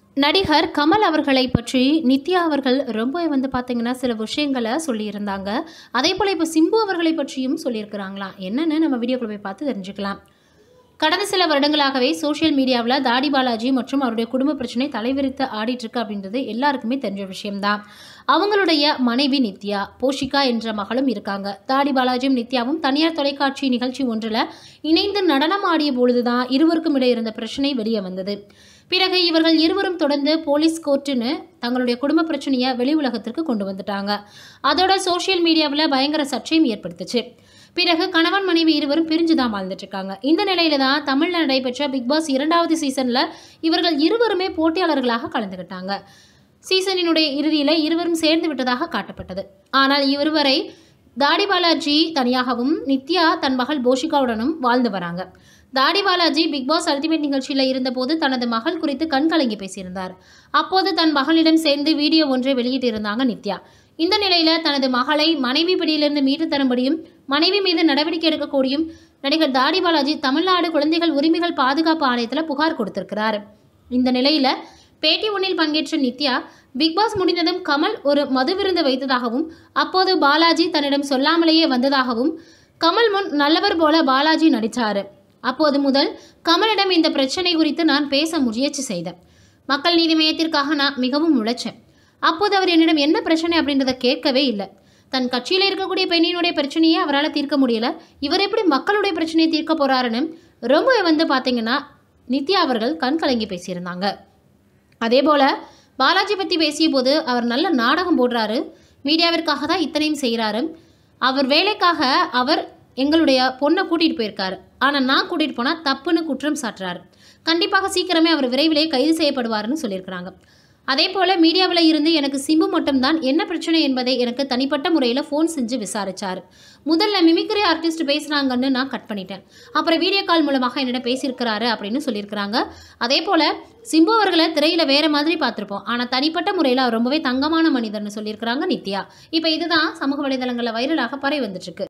நடிகர் கமல் அவர்களை பற்றி நித்யா அவர்கள் ரொம்ப வந்து பார்த்தீங்கன்னா சில விஷயங்களை சொல்லியிருந்தாங்க அதே போல் இப்போ சிம்பு அவர்களை பற்றியும் சொல்லியிருக்கிறாங்களாம் என்னன்னு நம்ம வீடியோக்குள்ள போய் பார்த்து தெரிஞ்சுக்கலாம் கடந்த சில வருடங்களாகவே சோஷியல் மீடியாவில் தாடி பாலாஜி மற்றும் அவருடைய குடும்ப பிரச்சனை தலைவிரித்து ஆடிட்டு இருக்கு அப்படின்றது எல்லாருக்குமே தெரிஞ்ச விஷயம்தான் அவங்களுடைய மனைவி நித்யா போஷிகா என்ற மகளும் இருக்காங்க தாடி பாலாஜியும் நித்யாவும் தனியார் தொலைக்காட்சி நிகழ்ச்சி ஒன்றில் இணைந்து நடனம் ஆடிய பொழுதுதான் இருவருக்கும் இடையே இருந்த பிரச்சனை வெளியே வந்தது பிறகு இவர்கள் இருவரும் தொடர்ந்து போலீஸ் கோர்ட்டுன்னு தங்களுடைய குடும்ப பிரச்சனையை வெளி உலகத்திற்கு கொண்டு வந்துட்டாங்க அதோட சோஷியல் மீடியாவில் பயங்கர சர்ச்சையும் ஏற்படுத்துச்சு பிறகு கணவன் மனைவி இருவரும் பிரிஞ்சு தான் வாழ்ந்துட்டு இருக்காங்க இந்த நிலையில தான் தமிழ்ல நடைபெற்ற பிக் பாஸ் இரண்டாவது சீசன்ல இவர்கள் இருவருமே போட்டியாளர்களாக கலந்துக்கிட்டாங்க சீசனினுடைய இறுதியில் இருவரும் சேர்ந்து விட்டதாக காட்டப்பட்டது ஆனால் இருவரை தாடி பாலாஜி தனியாகவும் நித்யா தன் மகள் போஷிகாவுடனும் வாழ்ந்து வராங்க தாடி பாலாஜி பிக் பாஸ் அல்டிமேட் நிகழ்ச்சியில் இருந்தபோது தனது மகள் குறித்து கண்கலங்கி பேசியிருந்தார் அப்போது தன் மகளிடம் சேர்ந்து வீடியோ ஒன்றை வெளியிட்டிருந்தாங்க நித்யா இந்த நிலையில தனது மகளை மனைவி பிடியிலிருந்து மீட்டு தரும்படியும் மனைவி மீது நடவடிக்கை எடுக்கக்கூடியும் நடிகர் தாடி பாலாஜி தமிழ்நாடு குழந்தைகள் உரிமைகள் பாதுகாப்பு ஆணையத்தில் புகார் கொடுத்திருக்கிறார் இந்த நிலையில பேட்டி ஒன்றில் பங்கேற்ற நித்யா பிக் பாஸ் முடிந்ததும் கமல் ஒரு மது விருந்து வைத்ததாகவும் அப்போது பாலாஜி தன்னிடம் சொல்லாமலேயே வந்ததாகவும் கமல் முன் நல்லவர் போல பாலாஜி நடித்தார் அப்போது முதல் கமலிடம் இந்த பிரச்சனை குறித்து நான் பேச முயற்சி செய்தேன் மக்கள் நீதி மையத்திற்காக நான் மிகவும் உழைச்சேன் அப்போது அவர் என்னிடம் என்ன பிரச்சனை அப்படின்றத கேட்கவே இல்லை தன் கட்சியில் இருக்கக்கூடிய பெண்ணினுடைய பிரச்சனையை அவரால் தீர்க்க முடியல இவர் எப்படி மக்களுடைய பிரச்சனையை தீர்க்க போறாருன்னு ரொம்ப வந்து பார்த்தீங்கன்னா நித்யா அவர்கள் கண் கலங்கி பேசியிருந்தாங்க அதே போல் பாலாஜி பற்றி பேசிய போது அவர் நல்ல நாடகம் போடுறாரு மீடியாவிற்காக தான் இத்தனையும் செய்கிறாரு அவர் வேலைக்காக அவர் எங்களுடைய பொண்ணை கூட்டிகிட்டு போயிருக்காரு ஆனால் நான் கூட்டிகிட்டு போனால் தப்புன்னு குற்றம் சாட்டுறாரு கண்டிப்பாக சீக்கிரமே அவர் விரைவிலே கைது செய்யப்படுவார்னு சொல்லியிருக்கிறாங்க அதே போல் மீடியாவில் இருந்து எனக்கு சிம்பு மட்டும்தான் என்ன பிரச்சனை என்பதை எனக்கு தனிப்பட்ட முறையில் ஃபோன் செஞ்சு விசாரிச்சார் முதல்ல மிமிக்ரி ஆர்டிஸ்ட் பேசுகிறாங்கன்னு நான் கட் பண்ணிட்டேன் அப்புறம் வீடியோ கால் மூலமாக என்னிடம் பேசியிருக்கிறாரு அப்படின்னு சொல்லியிருக்கிறாங்க அதே போல் சிம்பு அவர்களை திரையில் வேற மாதிரி பார்த்துருப்போம் ஆனால் தனிப்பட்ட முறையில் அவர் ரொம்பவே தங்கமான மனிதர்னு சொல்லியிருக்கிறாங்க நித்யா இப்போ இதுதான் சமூக வலைதளங்களில் வைரலாக பரவி வந்துட்டுருக்கு